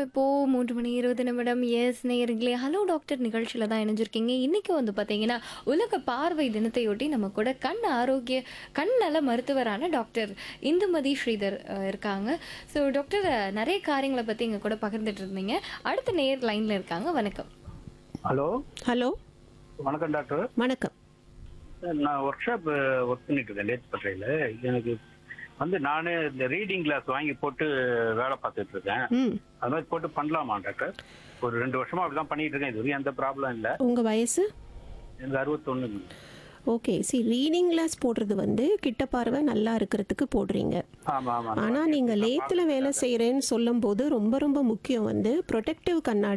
இப்போ மூன்று மணி இருபது நிமிடம் எஸ் நேயர்களே ஹலோ டாக்டர் நிகழ்ச்சியில் தான் இணைஞ்சிருக்கீங்க இன்னைக்கு வந்து பார்த்தீங்கன்னா உலக பார்வை தினத்தையொட்டி நம்ம கூட கண் ஆரோக்கிய கண் நல மருத்துவரான டாக்டர் இந்துமதி ஸ்ரீதர் அஹ், இருக்காங்க ஸோ டாக்டர் அஹ், நிறைய காரியங்களை பற்றி எங்கள் கூட பகிர்ந்துட்டு இருந்தீங்க அடுத்த நேயர் லைனில் இருக்காங்க வணக்கம் ஹலோ ஹலோ வணக்கம் டாக்டர் வணக்கம் நான் ஒர்க் ஷாப் ஒர்க் பண்ணிட்டு இருக்கேன் லேத்பட்டையில் எனக்கு வந்து நானே இந்த ரீடிங் கிளாஸ் வாங்கி போட்டு வேலை பார்த்துட்டு இருக்கேன் ம் அது மாதிரி போட்டு பண்ணலாமா டாக்டர் ஒரு ரெண்டு வருஷமா அப்படிதான் பண்ணிட்டு இருக்கேன் இது வரையும் எந்த ப்ராப்ளம் இல்லை உங்கள் வயசு எனக்கு அறுபத்தொன்னு ஓகே சி ரீடிங் கிளாஸ் போடுறது வந்து கிட்ட பார்வை நல்லா இருக்கிறதுக்கு போடுறீங்க ஆமா ஆமா ஆனால் நீங்கள் லேத்தில் வேலை செய்கிறேன்னு சொல்லும்போது ரொம்ப ரொம்ப முக்கியம் வந்து ப்ரொடெக்டிவ் கண்ணாடி